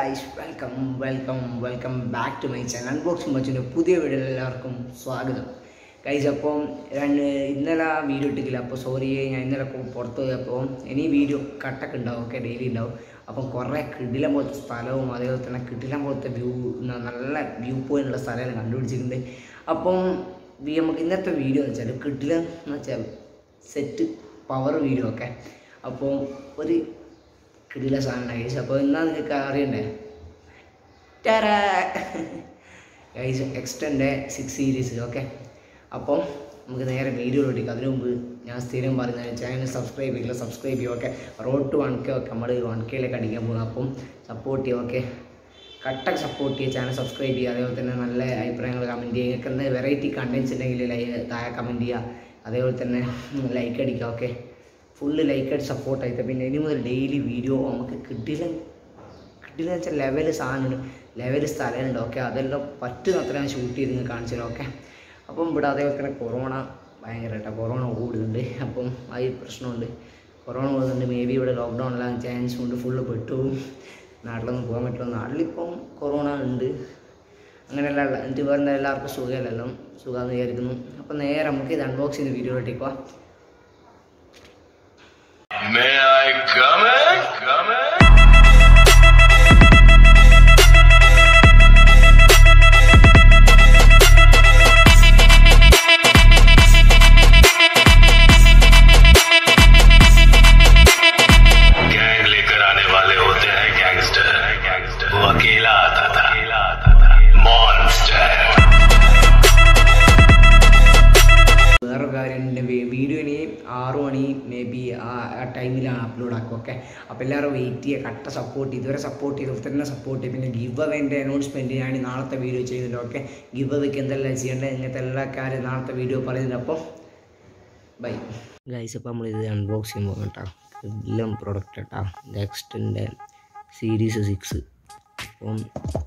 Guys welcome welcome welcome back to my channel unboxing മച്ചിൻ്റെ പുതിയ വീഡിയോയിൽ എല്ലാവർക്കും സ്വാഗതം ഗൈസ് അപ്പം രണ്ട് ഇന്നലെ വീഡിയോ ഇട്ടിട്ടില്ല അപ്പോൾ സോറി ഞാൻ ഇന്നലെ കൊ- പുറത്ത് പോയപ്പോൾ ഇനി വീഡിയോ കട്ടൊക്കെ ഉണ്ടാവും ഓക്കെ ഡെയിലി ഉണ്ടാവും അപ്പം കുറേ കിടിലം പോലത്തെ സ്ഥലവും അതേപോലെ തന്നെ കിടിലം പോലത്തെ വ്യൂ നല്ല വ്യൂ പോയിന്റ് ഉള്ള സ്ഥലമെല്ലാം കണ്ടുപിടിച്ചിട്ടുണ്ട് അപ്പം വി- നമുക്ക് ഇന്നത്തെ വീഡിയോ എന്ന് വെച്ചാൽ കിടിലം എന്ന് വെച്ചാൽ സെറ്റ് പവർ വീഡിയോ ഒക്കെ അപ്പോൾ ഒരു കിടില സാധനം ഗൈസ് അപ്പോൾ എന്നാ നിങ്ങൾക്ക് അറിയണ്ടേ ടാരാ ഗൈസ് എക്സ്റ്റൻ്റെ സിക്സ് സീരീസ് ഓക്കെ അപ്പം നമുക്ക് നേരെ വീഡിയോയിലോട്ടേക്ക് അതിനു മുമ്പ് ഞാൻ സ്ഥിരം പറയുന്നത് ചാനൽ സബ്സ്ക്രൈബ് ചെയ്യില്ല സബ്സ്ക്രൈബ് ചെയ്യും okay road to one K ഒക്കെ നമ്മൾ വൺ കെയിലേക്ക് അടിക്കാൻ പോകുന്നത് അപ്പം സപ്പോർട്ട് ചെയ്യും ഓക്കെ കട്ടക്ക് സപ്പോർട്ട് ചെയ്യുക ചാനൽ സബ്സ്ക്രൈബ് ചെയ്യുക അതേപോലെ തന്നെ നല്ല അഭിപ്രായങ്ങൾ കമൻറ്റ് ചെയ്യുക നിങ്ങൾക്ക് എന്ത് വെറൈറ്റി കണ്ടൻസ് ഉണ്ടെങ്കിൽ ലൈ താഴെ കമൻറ്റ് ചെയ്യുക അതേപോലെ തന്നെ ലൈക്ക് അടിക്കുക ഓക്കെ ഫുള്ള് ലൈക്ക് അടിച്ച് സപ്പോർട്ട് ആയിട്ട് പിന്നെ ഇനി മുതൽ ഡെയിലി വീഡിയോ നമുക്ക് കിട്ടില്ല കിട്ടില്ല വെച്ചാൽ ലെവൽ സാധനമുണ്ട് ലെവൽ സ്ഥലമുണ്ട് ഓക്കെ അതെല്ലാം പറ്റുന്ന അത്ര ഞാൻ ഷൂട്ട് ചെയ്ത് നിങ്ങൾക്ക് കാണിച്ചു തരാം ഓക്കെ അപ്പം ഇവിടെ അതേപോലെ തന്നെ കൊറോണ ഭയങ്കരമായിട്ട് കൊറോണ കൂടുന്നുണ്ട് അപ്പം ആ ഈ പ്രശ്നമുണ്ട് കൊറോണ കൂടുന്നുണ്ട് മേ ബി ഇവിടെ ലോക്ക്ഡൗണിലാകാൻ ചാൻസ് ഉണ്ട് ഫുള്ള് പെട്ടു നാട്ടിലൊന്നും പോകാൻ പറ്റില്ല നാട്ടിലിപ്പം കൊറോണ ഉണ്ട് അങ്ങനെയല്ല എന്നിട്ട് വേറെ എല്ലാവർക്കും സുഖമല്ലല്ലോ സുഖമെന്ന് വിചാരിക്കുന്നു അപ്പം നേരെ നമുക്ക് ഇത് അൺബോക്സ് ചെയ്ത് വീഡിയോയിലേക്ക് പോവാം May I come in? Come in? Gang लेकर आने वाले होते हैं गैंगस्टर वो अकेला आता था मॉन्स्टर വേറൊരു കാര്യം എൻ്റെ വീഡിയോ ഇനി ആറു മണി മേ ബി ആ ടൈമിലാണ് അപ്ലോഡ് ആക്കുക ഓക്കെ അപ്പോൾ എല്ലാവരും വെയിറ്റ് ചെയ്യുക കട്ട സപ്പോർട്ട് ഇതുവരെ സപ്പോർട്ട് ചെയ്ത് തന്നെ സപ്പോർട്ട് ചെയ്യും പിന്നെ ഗിവ് അവേൻ്റെ അനൗൺസ്മെൻറ്റ് ഞാൻ നാളത്തെ വീഡിയോ ചെയ്യുന്നുണ്ട് ഓക്കെ ഗിവ് അവേക്ക് എന്തെല്ലാം ചെയ്യേണ്ടത് ഇങ്ങനത്തെ എല്ലാ കാര്യം നാളത്തെ വീഡിയോ പറയുന്നുണ്ട് അപ്പോൾ ബൈ ഗൈസ് അപ്പോൾ നമ്മളിത് അൺബോക്സ് ചെയ്യുമ്പോൾ കേട്ടോ എല്ലാം പ്രൊഡക്റ്റ് കേട്ടോ നെക്സ്റ്റിൻ്റെ സീരീസ് സിക്സ് അപ്പം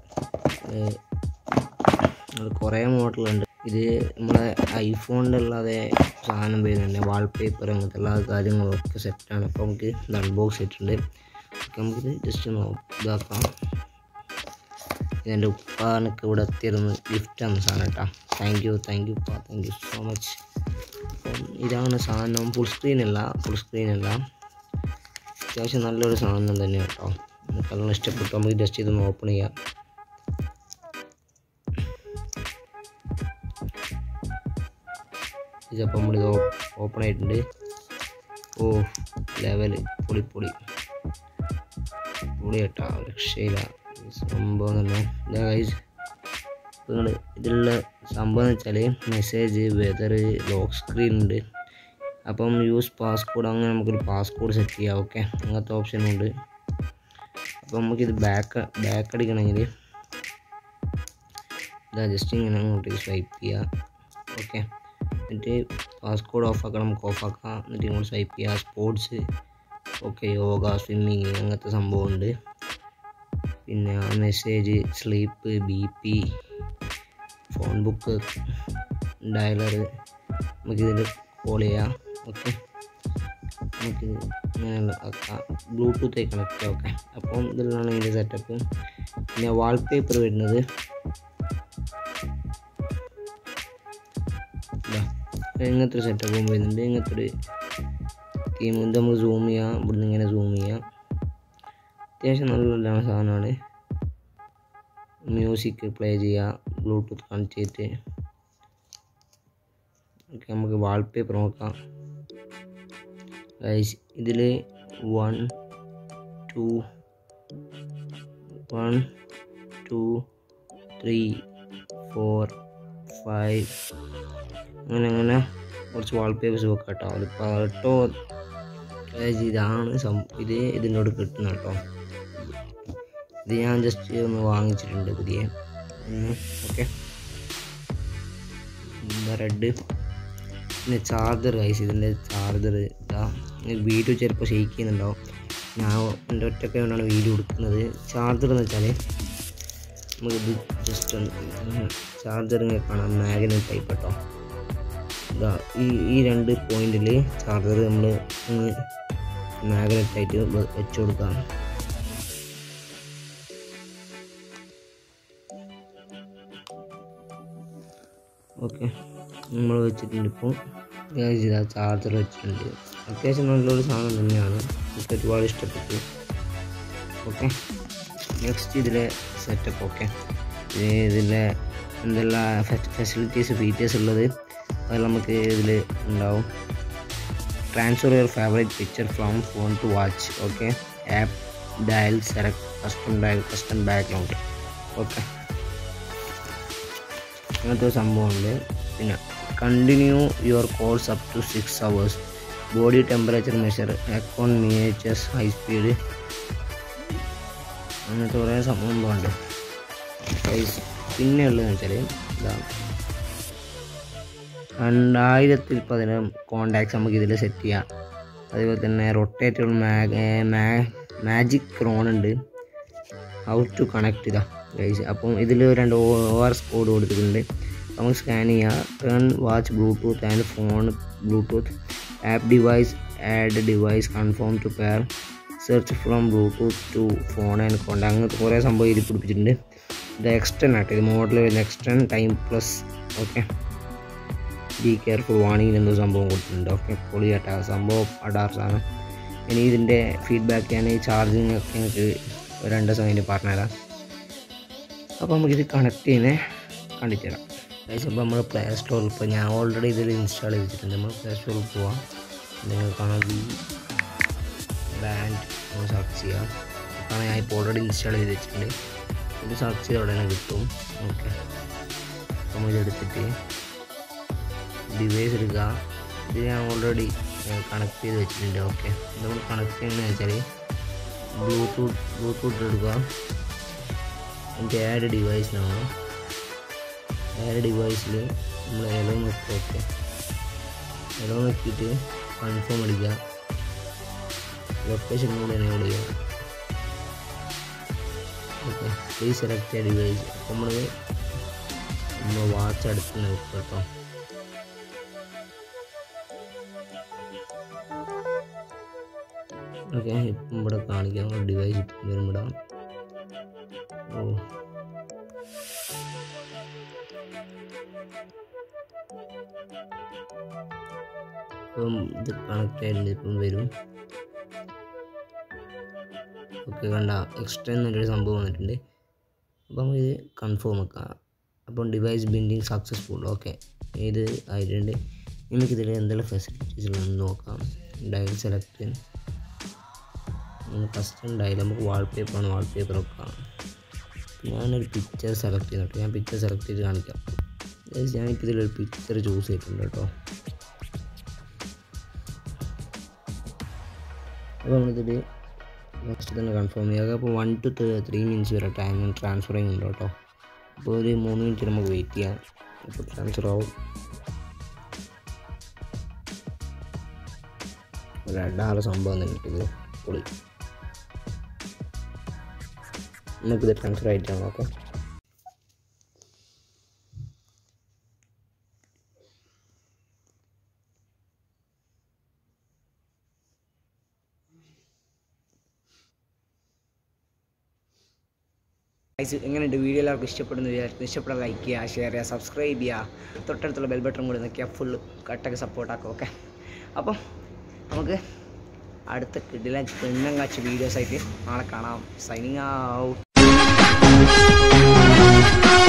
അത് കുറേ മോഡലുണ്ട് ഇത് നമ്മളെ ഐഫോണിൻ്റെ അല്ലാതെ സാധനം വരുന്നുണ്ട് വാൾപേപ്പർ അങ്ങനത്തെ എല്ലാ കാര്യങ്ങളൊക്കെ സെറ്റാണ് അപ്പോൾ നമുക്ക് ഇത് അൺബോക്സ് ചെയ്തിട്ടുണ്ട് അപ്പോൾ നമുക്കിത് ജസ്റ്റ് ഒന്ന് ഇതാക്കാം ഇതെൻ്റെ ഉപ്പാനൊക്കെ ഇവിടെ എത്തിയിരുന്ന് ഗിഫ്റ്റാണ് സാധനം കേട്ടോ താങ്ക് യു താങ്ക് യു ഉപ്പ താങ്ക് യു സോ മച്ച് അപ്പം ഇതാണ് സാധനം ഫുൾ സ്ക്രീൻ അല്ല ഫുൾ സ്ക്രീൻ അല്ല അത്യാവശ്യം നല്ലൊരു സാധനം തന്നെ കേട്ടോ നമുക്കെല്ലാം ഇഷ്ടപ്പെട്ടു നമുക്ക് ജസ്റ്റ് ഇതൊന്ന് ഓപ്പൺ ചെയ്യാം ഇതപ്പം നമ്മളിത് ഓപ്പൺ ആയിട്ടുണ്ട് ഓ ലെവല് പൊളി പൊളി പൊളി കേട്ടോ രക്ഷയില്ല ഈ സംഭവം തന്നെ ഇതാ ഗൈസ് നിങ്ങൾ ഇതിലുള്ള സംഭവം എന്ന് വെച്ചാൽ മെസ്സേജ് വെതർ ലോക്ക് സ്ക്രീൻ ഉണ്ട് അപ്പം യൂസ് പാസ്കോഡ് അങ്ങനെ നമുക്കൊരു പാസ്കോഡ് സെറ്റ് ചെയ്യാം ഓക്കെ അങ്ങനത്തെ ഓപ്ഷനും ഉണ്ട് അപ്പം നമുക്കിത് ബാക്ക് ബാക്ക് അടിക്കണമെങ്കിൽ ഇതാ ജസ്റ്റ് ഇങ്ങനെ അങ്ങോട്ടേക്ക് സ്വൈപ്പ് ചെയ്യുക ഓക്കെ എന്നിട്ട് പാസ്കോഡ് ഓഫ് ആക്കണം നമുക്ക് ഓഫ് ആക്കാം എന്നിട്ട് ഇങ്ങോട്ട് സ്വൈപ്പ് ചെയ്യുക സ്പോർട്സ് ഓക്കെ യോഗ സ്വിമ്മിങ് അങ്ങനത്തെ സംഭവമുണ്ട് പിന്നെ message sleep B P phone book dialer നമുക്കിതിൽ കോൾ ചെയ്യാം ഓക്കെ നമുക്കിത് ഇങ്ങനെയുള്ള ആക്കാം ബ്ലൂടൂത്ത് കണക്ട് ചെയ്യാം ഓക്കെ അപ്പം ഇതിലാണ് ഇതിൻ്റെ സെറ്റപ്പ് പിന്നെ വാൾപേപ്പർ വരുന്നത് ഇതാ ഇങ്ങനത്തെ ഒരു സെറ്റപ്പും വരുന്നുണ്ട് ഇങ്ങനത്തെ ഒരു തീം ഇത് നമുക്ക് സൂം ചെയ്യാം ഇവിടുന്ന് ഇങ്ങനെ സൂം ചെയ്യാം അത്യാവശ്യം നല്ല സാധനമാണ് മ്യൂസിക് പ്ലേ ചെയ്യാം ബ്ലൂടൂത്ത് കണക്ട് ചെയ്തിട്ട് ഓക്കെ നമുക്ക് വാൾപേപ്പർ നോക്കാം ഗൈസ് ഇതിൽ one two one two three four five അങ്ങനെ അങ്ങനെ കുറച്ച് വാൾപേപ്പേഴ്സ് വെക്കാം കേട്ടോ ഒരു പട്ടോ ഗൈസ് ഇതാണ് സം ഇത് ഇതിനോട് കിട്ടുന്ന കേട്ടോ ഇത് ഞാൻ ജസ്റ്റ് ഒന്ന് വാങ്ങിച്ചിട്ടുണ്ട് പുതിയ ഓക്കെ റെഡ് പിന്നെ ചാർജർ കൈസ് ഇതിൻ്റെ ചാർജർ ഇതാ വീഡിയോ ചിലപ്പോൾ ഷെയ്ക്ക് ചെയ്യുന്നുണ്ടാവും ഞാൻ എൻ്റെ ഒറ്റയ്ക്ക് കൊണ്ടാണ് വീഡിയോ എടുക്കുന്നത് ചാർജർ എന്ന് വെച്ചാൽ നമുക്കിത് ജസ്റ്റ് ഒന്ന് ചാർജർ ഇങ്ങനെ കാണാം മാഗ്നറ്റ് ടൈപ്പ് കേട്ടോ ഇതാ ഈ ഈ രണ്ട് പോയിന്റിൽ ചാർജർ നമ്മൾ മാഗ്നറ്റ് ആയിട്ട് വെച്ച് കൊടുക്കാം ഓക്കെ നമ്മൾ വെച്ചിട്ടുണ്ട് ഇപ്പോൾ ഇതാ ചാർജർ വെച്ചിട്ടുണ്ട് അത്യാവശ്യം നല്ലൊരു സാധനം തന്നെയാണ് എനിക്ക് ഒരുപാട് ഇഷ്ടപ്പെട്ടു ഓക്കെ നെക്സ്റ്റ് ഇതിലെ സെറ്റപ്പ് ഓക്കെ ഇതിലെ എന്തെല്ലാം ഫെസിലിറ്റീസ് ഫീച്ചേഴ്സ് ഉള്ളത് അത് നമുക്ക് ഇതിൽ ഉണ്ടാവും transfer your favourite picture from phone to watch okay app dial select custom dial custom background okay അങ്ങനത്തെ ഒരു സംഭവമുണ്ട് പിന്നെ continue your calls up to six hours body temperature measure അക്കോൺ മിനിയേച്ചേഴ്സ് ഹൈ സ്പീഡ് അങ്ങനത്തെ കുറേ സംഭവമുണ്ട് ഗൈസ് പിന്നെ ഉള്ളതെന്ന് വെച്ചാൽ ഇതാണ് രണ്ടായിരത്തിൽ പതിനാറ് കോണ്ടാക്ട്സ് നമുക്ക് ഇതിൽ സെറ്റ് ചെയ്യാം അതുപോലെ തന്നെ റൊട്ടേറ്റബിൾ മാജിക് ക്രോൺ ഉണ്ട് ഹൗ ടു കണക്ട് ഇതാ ഗൈസ് അപ്പം ഇതിൽ രണ്ട് ഒ ആർ എസ് കോഡ് കൊടുത്തിട്ടുണ്ട് നമുക്ക് സ്കാൻ ചെയ്യുക turn watch Bluetooth and phone Bluetooth app device add device confirm to pair search from Bluetooth to phone and contact അങ്ങനത്തെ കുറേ സംഭവം ഇതിൽ പിടിപ്പിച്ചിട്ടുണ്ട് ഇത് എക്സ്റ്റൻ ആട്ടോ ഇത് മോഡൽ വരുന്ന extend time plus okay be careful warning എന്തോ സംഭവം കൊടുത്തിട്ടുണ്ട് ഓക്കെ പൊളിയാട്ട സംഭവം അടാർ സാധനം ഇനി ഇതിൻ്റെ ഫീഡ്ബാക്ക് ഞാൻ ഈ ചാർജിങ് ഒക്കെ എനിക്ക് രണ്ട് ദിവസം കഴിഞ്ഞ് പറഞ്ഞുതരാം അപ്പോൾ നമുക്കിത് കണക്ട് ചെയ്യുന്നേ കണ്ടിട്ട് തരാം ഗൈസ് അപ്പോൾ നമ്മൾ പ്ലേ സ്റ്റോറിൽ ഇപ്പോൾ ഞാൻ ഓൾറെഡി ഇതിൽ ഇൻസ്റ്റാൾ ചെയ്തിട്ടുണ്ട് നമ്മൾ പ്ലേ സ്റ്റോറിൽ പോവാം നിങ്ങൾ കാണാം വി ബ്രാൻഡ് നമ്മൾ സെർച്ച് ചെയ്യാം കാരണം ഞാൻ ഇപ്പോൾ ഓൾറെഡി ഇൻസ്റ്റാൾ ചെയ്ത് വെച്ചിട്ടുണ്ട് ഇത് സെർച്ച് ചെയ്ത് ഉടനെ കിട്ടും ഓക്കെ നമ്മൾ ഇതെടുത്തിട്ട് ഡിവൈസ് എടുക്കുക ഇത് ഞാൻ ഓൾറെഡി കണക്ട് ചെയ്ത് വെച്ചിട്ടുണ്ട് ഓക്കെ നമ്മൾ കണക്ട് ചെയ്യുന്നത് വെച്ചാൽ ബ്ലൂടൂത്ത് ബ്ലൂടൂത്ത് എടുക്കുക എന്നിട്ട് ആഡ് ഡിവൈസ് നമ്മൾ ആഡ് ഡിവൈസിൽ നമ്മൾ എലോ നോക്കുക ഓക്കെ എലോ നോക്കിയിട്ട് കൺഫേം അടിക്കുക ലൊക്കേഷൻ കൂടെ എനേബിൾ ചെയ്യുക okay please select a device അപ്പോൾ നമ്മൾ നമ്മൾ വാച്ച് അടുത്ത് നോക്കുക കേട്ടോ ഓക്കെ ഇപ്പം ഇവിടെ കാണിക്കാം ഡിവൈസ് ഇപ്പം വരും ഇവിടെ ഓ ഇപ്പം ഇത് കണക്ട് ആയിട്ടുണ്ട് ഇപ്പം വരും ഓക്കെ കണ്ട എക്സ്ട്രാ എന്നൊരു സംഭവം വന്നിട്ടുണ്ട് അപ്പം നമുക്ക് ഇത് കൺഫേം വെക്കാം അപ്പം ഡിവൈസ് ബിൻഡിങ് സക്സസ്ഫുൾ ഓക്കെ ഇത് ആയിട്ടുണ്ട് നമുക്കിതിൽ എന്തെല്ലാം ഫെസിലിറ്റീസ് ഉണ്ടെന്ന് നോക്കാം ഡയൽ സെലക്ട് കസ്റ്റം ഡയൽ നമുക്ക് വാൾപേപ്പറാണ് വാൾപേപ്പർ വെക്കാം ഞാനൊരു പിക്ചർ സെലക്ട് ചെയ്യുന്നുണ്ട് ഞാൻ പിക്ചർ സെലക്ട് ചെയ്ത് കാണിക്കാം Guys, ഞാനിപ്പോൾ ഇതിലൊരു പിക്ചർ ചൂസ് ചെയ്തിട്ടുണ്ട് കേട്ടോ അപ്പോൾ നമ്മളിതിൽ നെക്സ്റ്റ് തന്നെ കൺഫേം ചെയ്യുക അപ്പോൾ വൺ ടു ത്രീ മിനിറ്റ്സ് വരെ ടൈം ട്രാൻസ്ഫറിങ് ഉണ്ട് കേട്ടോ അപ്പോൾ ഒരു മൂന്ന് മിനിറ്റ് നമുക്ക് വെയിറ്റ് ചെയ്യാം അപ്പോൾ ട്രാൻസ്ഫർ ആവും ഒരു അടാറ് സംഭവം തന്നെ ഇത് പൊളി നമുക്കിത് ട്രാൻസ്ഫർ ആയിട്ടാണ് നോക്കാം ഗൈസ് എങ്ങനെയുണ്ട് വീഡിയോ എല്ലാവർക്കും ഇഷ്ടപ്പെടുന്നു വിചാരിക്കുന്നു ഇഷ്ടപ്പെടാൻ ലൈക്ക് ചെയ്യുക ഷെയർ ചെയ്യുക സബ്സ്ക്രൈബ് ചെയ്യുക തൊട്ടടുത്തുള്ള ബെൽ ബട്ടൺ കൂടി നിൽക്കുക ഫുൾ കട്ടൊക്കെ സപ്പോർട്ടാക്കുക ഓക്കെ അപ്പം നമുക്ക് അടുത്ത കിടില പെണ്ണും കാച്ച വീഡിയോസ് ആയിട്ട് നാളെ കാണാം സൈനിങ് ഔട്ട്